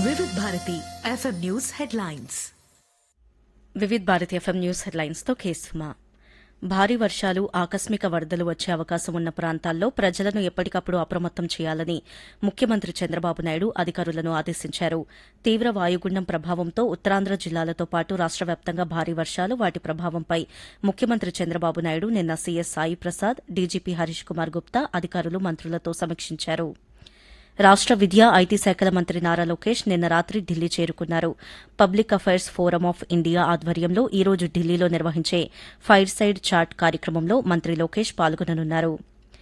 Vividh Bharati FM news headlines Vividh Bharati FM news హెడ్లైన్స్తో కేసుమా భారీ వర్షాలు ఆకస్మిక వరదలు వచ్చే అవకాశం ఉన్న ప్రాంతాల్లో ప్రజలను ఎప్పటికప్పుడు అప్రమత్తం చేయాలని ముఖ్యమంత్రి చంద్రబాబు నాయుడు అధికారులను ఆదేశించారు తీవ్ర వాయుగుండం ప్రభావంతో ఉత్తరాంధ్ర జిల్లాలతో పాటు రాష్ట వ్యాప్తంగా భారీ వర్షాలు వాటి ప్రభావంపై ముఖ్యమంత్రి చంద్రబాబు నాయుడు నిన్న సీఎస్ సాయి ప్రసాద్ డీజీపీ హరీష్ కుమార్ గుప్తా అధికారులు మంత్రులతో సమీక్షించారు రాష్ట విద్యా ఐటీ శాఖల మంత్రి నారా లోకేష్ నిన్న రాత్రి ఢిల్లీ చేరుకున్నారు public affairs forum of India ఆధ్వర్యంలో ఈ రోజు ఢిల్లీలో నిర్వహించే ఫైర్ సైడ్ చాట్ కార్యక్రమంలో మంత్రి లోకేష్ పాల్గొననున్నారు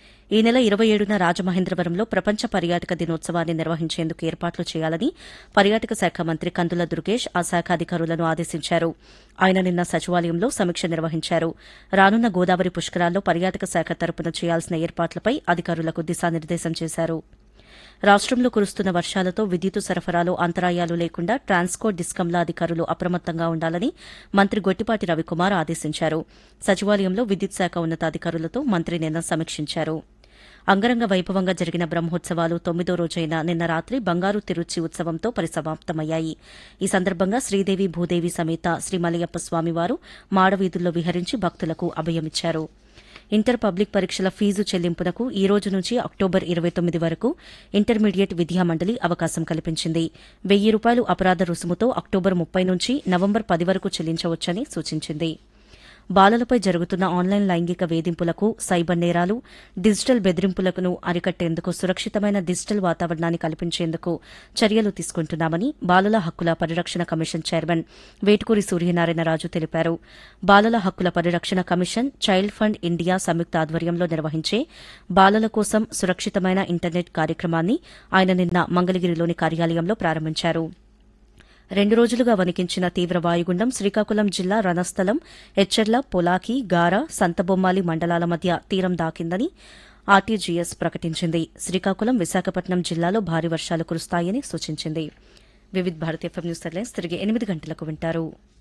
ఈ నెల ఇరవై ఏడున రాజమహేంద్రవరంలో ప్రపంచ పర్యాటక దినోత్సవాన్ని నిర్వహించేందుకు ఏర్పాట్లు చేయాలని పర్యాటక శాఖ మంత్రి కందుల దుర్గేష్ ఆ శాఖ అధికారులను ఆదేశించారు ఆయన నిన్న సచివాలయంలో సమీక్ష నిర్వహించారు రానున్న గోదావరి పుష్కరాల్లో పర్యాటక శాఖ తరపున చేయాల్సిన ఏర్పాట్లపై అధికారులకు దిశానిర్దేశం చేశారు రాష్టంలో కురుస్తున్న వర్షాలతో విద్యుత్ సరఫరాలో అంతరాయాలు లేకుండా ట్రాన్స్కో డిస్కంల అధికారులు అప్రమత్తంగా ఉండాలని మంత్రి గొట్టిపాటి రవికుమార్ ఆదేశించారు సచివాలయంలో విద్యుత్ శాఖ ఉన్నతాధికారులతో మంత్రి నిన్న సమీక్షించారు అంగరంగ వైభవంగా జరిగిన బ్రహ్మోత్సవాలు తొమ్మిదో రోజైన నిన్న రాత్రి బంగారు తిరుచి ఉత్సవంతో పరిసమాప్తమయ్యాయి ఈ సందర్భంగా శ్రీదేవి భూదేవి సమేత శ్రీ మలయప్ప స్వామివారు మాడవీధుల్లో విహరించి భక్తులకు అభయమిచ్చారు ఇంటర్ పబ్లిక్ పరీక్షల ఫీజు చెల్లింపునకు ఈ రోజు నుంచి అక్టోబర్ ఇరవై తొమ్మిది వరకు ఇంటర్మీడియట్ విద్యామండలి అవకాశం కల్పించింది వెయ్యి రూపాయలు అపరాధ రుసుముతో అక్టోబర్ ముప్పై నుంచి నవంబర్ పది వరకు చెల్లించవచ్చని సూచించింది బాలలపై జరుగుతున్న ఆన్లైన్ లైంగిక వేధింపులకు సైబర్ నేరాలు డిజిటల్ బెదిరింపులను అరికట్టేందుకు సురక్షితమైన డిజిటల్ వాతావరణాన్ని కల్పించేందుకు చర్యలు తీసుకుంటున్నామని బాలల హక్కుల పరిరక్షణ కమిషన్ చైర్మన్ వేటుకూరి సూర్యనారాయణరాజు తెలిపారు బాలల హక్కుల పరిరక్షణ కమిషన్ చైల్డ్ ఫండ్ ఇండియా సంయుక్త ఆధ్వర్యంలో నిర్వహించే బాలల కోసం సురక్షితమైన ఇంటర్నెట్ కార్యక్రమాన్ని ఆయన నిన్న మంగళగిరిలోని కార్యాలయంలో ప్రారంభించారు రెండు రోజులుగా వణికించిన తీవ్ర వాయుగుండం శ్రీకాకుళం జిల్లా రణస్థలం ఎచ్చెర్ల పొలాకి గార సంతబొమ్మాలి మండలాల మధ్య తీరం దాకిందని ఆర్టీజీఎస్ ప్రకటించింది శ్రీకాకుళం విశాఖపట్నం జిల్లాలో భారీ వర్షాలు కురుస్తాయని సూచించింది Vividh Bharat FM news headlines తిరిగి ఎనిమిది గంటలకు వింటారు